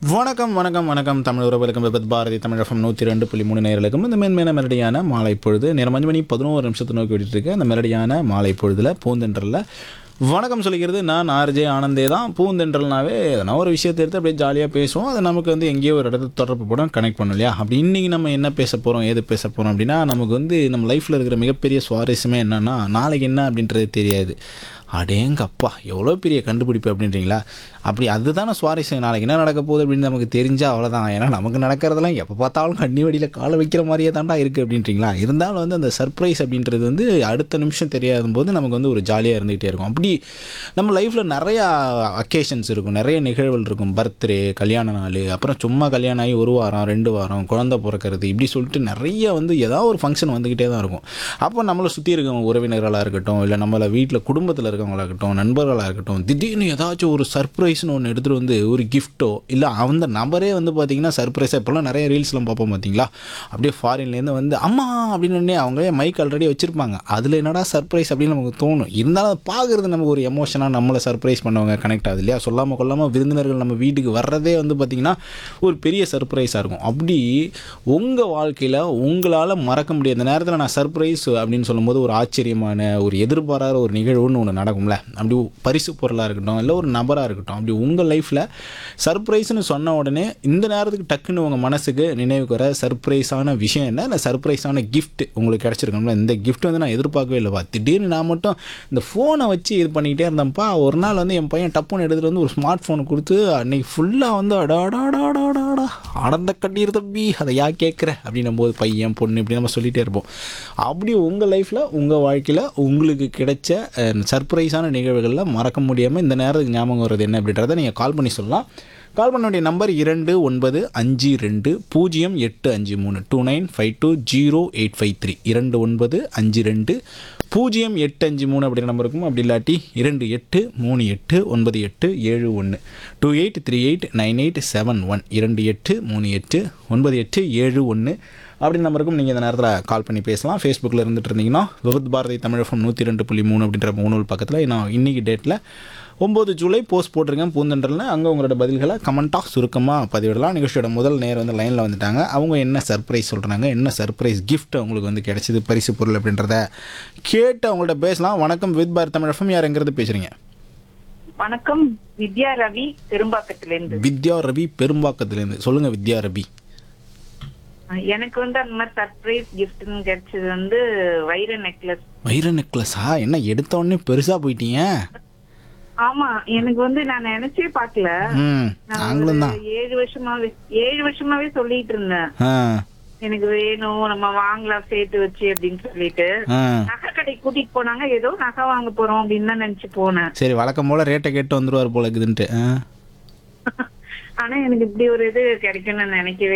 வணக்கம் வணக்கம் வணக்கம் தமிழ் உறவுகளுக்கும் விபத் பாரதி தமிழ் எஃப்எம் நூற்றி ரெண்டு புள்ளி மூணு நேர்களுக்கும் இந்த மென்மேன மெரடியான மாலை பொழுது நேரம் அஞ்சு மணி பதினோரு நிமிஷத்தை நோக்கி விட்டுட்டு இருக்கு அந்த மெரடியான மாலை பொழுதுல பூந்தென்றலில் வணக்கம் சொல்லிக்கிறது நான் ஆர்ஜே ஆனந்தே தான் பூந்தென்றல்னாவே நான் ஒரு விஷயத்தை எடுத்து அப்படியே ஜாலியாக பேசுவோம் அது நமக்கு வந்து எங்கேயோ ஒரு இடத்துல தொடர்பு போட கனெக்ட் பண்ணும் இல்லையா அப்படி இன்றைக்கி நம்ம என்ன பேச போகிறோம் ஏது பேச போகிறோம் அப்படின்னா நமக்கு வந்து நம்ம லைஃப்பில் இருக்கிற மிகப்பெரிய சுவாரஸ்யமே என்னென்னா நாளைக்கு என்ன அப்படின்றது தெரியாது அடேங்கப்பா எவ்வளோ பெரிய கண்டுபிடிப்பு அப்படின்றீங்களா அப்படி அதுதானே சுவாரஸ்யம் நாளைக்கு என்ன நடக்க போகுது அப்படின்னு நமக்கு தெரிஞ்சால் அவ்வளோதான் ஏன்னா நமக்கு நடக்கிறதெல்லாம் எப்போ பார்த்தாலும் கண்ணி வடியில் காலை வைக்கிற மாதிரியே தாண்டா இருக்குது அப்படின்றீங்களா இருந்தாலும் வந்து அந்த சர்ப்ரைஸ் அப்படின்றது வந்து அடுத்த நிமிஷம் தெரியாத போது நமக்கு வந்து ஒரு ஜாலியாக இருந்துகிட்டே இருக்கும் அப்படி நம்ம லைஃப்பில் நிறையா அக்கேஷன்ஸ் இருக்கும் நிறைய நிகழ்வுகள் இருக்கும் பர்த்டே கல்யாண நாள் அப்புறம் சும்மா கல்யாணம் ஆகி ஒரு வாரம் ரெண்டு வாரம் குழந்தை பிறக்கிறது இப்படி சொல்லிட்டு நிறைய வந்து ஏதாவது ஒரு ஃபங்க்ஷன் வந்துக்கிட்டே தான் இருக்கும் அப்போ நம்மளை சுற்றி இருக்கவங்க உறவினர்களாக இருக்கட்டும் இல்லை நம்மளை வீட்டில் குடும்பத்தில் இருக்கவங்களா இருக்கட்டும் நண்பர்களாக இருக்கட்டும் திடீர்னு ஏதாச்சும் ஒரு சர்ப்ரைஸ்னு ஒன்று எடுத்துகிட்டு வந்து ஒரு கிஃப்ட்டோ இல்லை அந்த நபரே வந்து பார்த்தீங்கன்னா சர்ப்ரைஸாக இப்போல்லாம் நிறைய ரீல்ஸ்லாம் பார்ப்போம் பார்த்தீங்களா அப்படியே ஃபாரின்லேருந்து வந்து அம்மா அப்படின்னு உடனே அவங்களே மைக் ஆல்ரெடி வச்சுருப்பாங்க அதில் என்னடா சர்ப்ரைஸ் அப்படின்னு நமக்கு தோணும் இருந்தாலும் அதை பார்க்குறது நமக்கு ஒரு எமோஷனாக நம்மளை சர்ப்ரைஸ் பண்ணவங்க கனெக்ட் ஆகுது இல்லையா சொல்லாமல் கொள்ளாமல் விருந்தினர்கள் நம்ம வீட்டுக்கு வர்றதே வந்து பார்த்திங்கன்னா ஒரு பெரிய சர்ப்ரைஸாக இருக்கும் அப்படி உங்கள் வாழ்க்கையில் உங்களால் மறக்க முடியாத நேரத்தில் நான் சர்ப்ரைஸ் அப்படின்னு சொல்லும்போது ஒரு ஆச்சரியமான ஒரு எதிர்பாராத ஒரு நிகழ்வுன்னு ஒன்று நடக்கும்ல அப்படி பரிசு பொருளாக இருக்கட்டும் இல்லை ஒரு நபராக இருக்கட்டும் அப்படி உங்கள் லைஃப்பில் சர்ப்ரைஸ்னு சொன்ன உடனே இந்த நேரத்துக்கு டக்குன்னு உங்கள் மனசுக்கு நினைவுக்கு வர சர்ப்ரைஸான விஷயம் என்ன இல்லை சர்ப்ரைஸான gift உங்களுக்கு கிடச்சிருக்கோம்ல இந்த gift வந்து நான் எதிர்பார்க்கவே இல்லைப்பா திடீர்னு நான் மட்டும் இந்த ஃபோனை வச்சு இது பண்ணிக்கிட்டே இருந்தேன்ப்பா ஒரு நாள் வந்து என் பையன் டப்புன்னு எடுத்துகிட்டு வந்து ஒரு ஸ்மார்ட் ஃபோன் கொடுத்து அன்னைக்கு ஃபுல்லாக வந்து அடாடாடாடாடாடா அடந்த கண்ணீர் தம்பி அதை யா கேட்குற அப்படின்னும் போது பையன் பொண்ணு இப்படி நம்ம சொல்லிகிட்டே இருப்போம் அப்படி உங்கள் லைஃப்பில் உங்கள் வாழ்க்கையில் உங்களுக்கு கிடைச்ச சர்ப்ரைஸான நிகழ்வுகளில் மறக்க முடியாமல் இந்த நேரத்துக்கு ஞாபகம் வர்றது என்ன அப்படின்றத நீங்கள் கால் பண்ணி சொல்லலாம் கால் பண்ண வேண்டிய நம்பர் இரண்டு ஒன்பது அஞ்சு ரெண்டு பூஜ்ஜியம் எட்டு அஞ்சு மூணு two nine five two zero eight five three இரண்டு ஒன்பது அஞ்சு ரெண்டு பூஜ்ஜியம் எட்டு அஞ்சு மூணு அப்படின்ற நம்பர் இருக்கும் அப்படி இல்லாட்டி இரண்டு எட்டு மூணு எட்டு ஒன்பது எட்டு ஏழு ஒன்று two eight three eight nine eight seven one இரண்டு எட்டு மூணு எட்டு ஒன்பது எட்டு ஏழு ஒன்று அப்படி நம்பருக்கும் நீங்கள் இந்த நேரத்தில் கால் பண்ணி பேசலாம் ஃபேஸ்புக்கில் இருந்துட்டு இருந்தீங்கன்னா விபத் பாரதி தமிழகம் நூற்றி ரெண்டு புள்ளி மூணு அப்படின்ற முகநூல் பக்கத்தில் நான் இன்னைக்கு டேட்டில் ஒம்பது ஜூலை போஸ்ட் போட்டிருக்கேன் பூந்தன்றல்னு அங்கே உங்களோட பதில்களை கமெண்ட்டாக சுருக்கமாக பதிவிடலாம் நிகழ்ச்சியோட முதல் நேரம் வந்து லைனில் வந்துட்டாங்க அவங்க என்ன சர்ப்ரைஸ் சொல்கிறாங்க என்ன சர்ப்ரைஸ் gift அவங்களுக்கு வந்து கிடைச்சது பரிசு பொருள் அப்படின்றத கேட்டு அவங்கள்ட்ட பேசலாம் வணக்கம் வித் பாரத் தமிழ் எஃப்எம் யார் எங்கிறது பேசுகிறீங்க வணக்கம் வித்யா ரவி பெரும்பாக்கத்திலிருந்து வித்யா ரவி பெரும்பாக்கத்துலேருந்து சொல்லுங்கள் வித்யா ரவி எனக்கு வந்து அந்த மாதிரி சர்ப்ரைஸ் கிஃப்ட்னு கிடைச்சது வந்து வைர நெக்லஸ் வைர நெக்லஸா என்ன எடுத்த உடனே பெருசாக போயிட்டீங்க ஆமா எனக்கு வந்து நான் நினைச்சே பார்க்கல ம் நான் நாங்களும் ஒரு தான் ஏழு வருஷமாவே ஏழு வருஷமாவே சொல்லிட்டு இருந்தேன் ஆ எனக்கு வேணும் நம்ம வாங்கலாம் சேர்த்து வச்சு அப்படின்னு சொல்லிட்டு ஆ நகை கடைக்கு கூட்டிட்டு போனாங்க ஏதோ நகை வாங்க போறோம் அப்படின்னு தான் நினைச்சு போனேன் சரி வழக்கம் போல் ரேட்டை கேட்டு வந்துருவார் போல இருக்குதுன்ட்டு ஆ ஆனா எனக்கு இப்படி ஒரு இது கிடைக்கும்னு நான் நினைக்கவே